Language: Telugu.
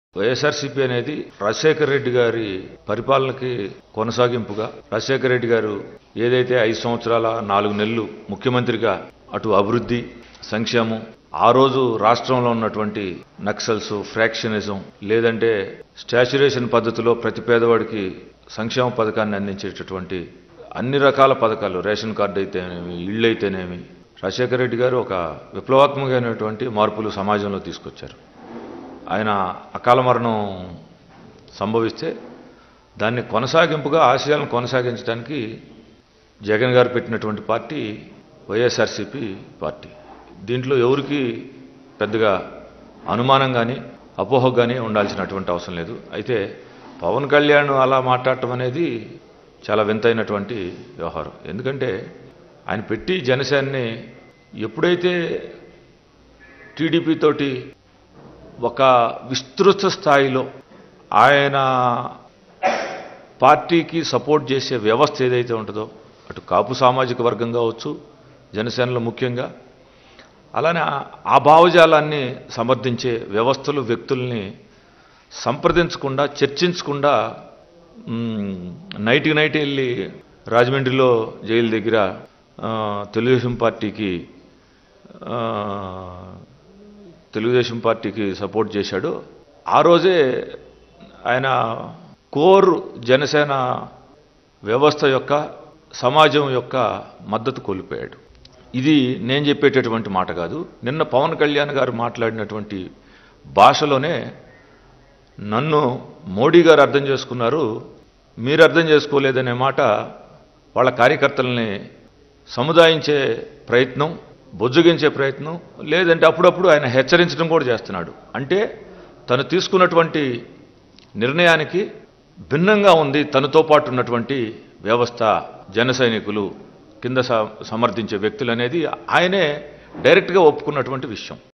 వైఎస్ఆర్సీపీ అనేది రాజశేఖర రెడ్డి గారి పరిపాలనకి కొనసాగింపుగా రాజశేఖర రెడ్డి గారు ఏదైతే ఐదు సంవత్సరాల నాలుగు నెలలు ముఖ్యమంత్రిగా అటు అభివృద్ధి సంక్షేమం ఆ రోజు రాష్ట్రంలో ఉన్నటువంటి నక్సల్స్ ఫ్రాక్షనిజం లేదంటే స్టాచ్యురేషన్ పద్ధతిలో ప్రతి పేదవాడికి సంక్షేమ పథకాన్ని అందించేటటువంటి అన్ని రకాల పథకాలు రేషన్ కార్డు అయితేనేమి ఇళ్ళు అయితేనేమి రాజశేఖర రెడ్డి గారు ఒక విప్లవాత్మకమైనటువంటి మార్పులు సమాజంలో తీసుకొచ్చారు ఆయన అకాల మరణం సంభవిస్తే దాన్ని కొనసాగింపుగా ఆశయాలను కొనసాగించడానికి జగన్ గారు పెట్టినటువంటి పార్టీ వైఎస్ఆర్సీపీ పార్టీ దీంట్లో ఎవరికి పెద్దగా అనుమానం కానీ అపోహ కానీ ఉండాల్సినటువంటి అవసరం లేదు అయితే పవన్ కళ్యాణ్ అలా మాట్లాడటం అనేది చాలా వింతైనటువంటి వ్యవహారం ఎందుకంటే ఆయన పెట్టి జనసేనని ఎప్పుడైతే టీడీపీ తోటి ఒక విస్తృత స్థాయిలో ఆయన పార్టీకి సపోర్ట్ చేసే వ్యవస్థ ఏదైతే ఉంటుందో అటు కాపు సామాజిక వర్గం కావచ్చు జనసేనలో ముఖ్యంగా అలానే ఆ- ఆ భావజాలాన్ని సమర్థించే వ్యవస్థలు వ్యక్తుల్ని సంప్రదించకుండా చర్చించకుండా మ్, నైట్కి నైట్ వెళ్ళి రాజమండ్రిలో జైలు దగ్గర ఆ, తెలుగుదేశం పార్టీకి ఆ, తెలుగుదేశం పార్టీకి సపోర్ట్ చేశాడు ఆ రోజే ఆయన కోర్ జనసేన వ్యవస్థ యొక్క సమాజం యొక్క మద్దతు కోల్పోయాడు ఇది నేను చెప్పేటటువంటి మాట కాదు నిన్న పవన్ కళ్యాణ్ గారు మాట్లాడినటువంటి భాషలోనే నన్ను మోడీ గారు అర్థం చేసుకున్నారు మీరు అర్థం చేసుకోలేదనే మాట వాళ్ళ కార్యకర్తల్ని సముదాయించే ప్రయత్నం బుజ్జగించే ప్రయత్నం లేదంటే అప్పుడప్పుడు ఆయన హెచ్చరించడం కూడా చేస్తున్నాడు అంటే తను తీసుకున్నటువంటి నిర్ణయానికి భిన్నంగా ఉంది తనతో పాటు ఉన్నటువంటి వ్యవస్థ జన సైనికులు కింద స- సమర్థించే వ్యక్తులు అనేది ఆయనే డైరెక్ట్గా ఒప్పుకున్నటువంటి విషయం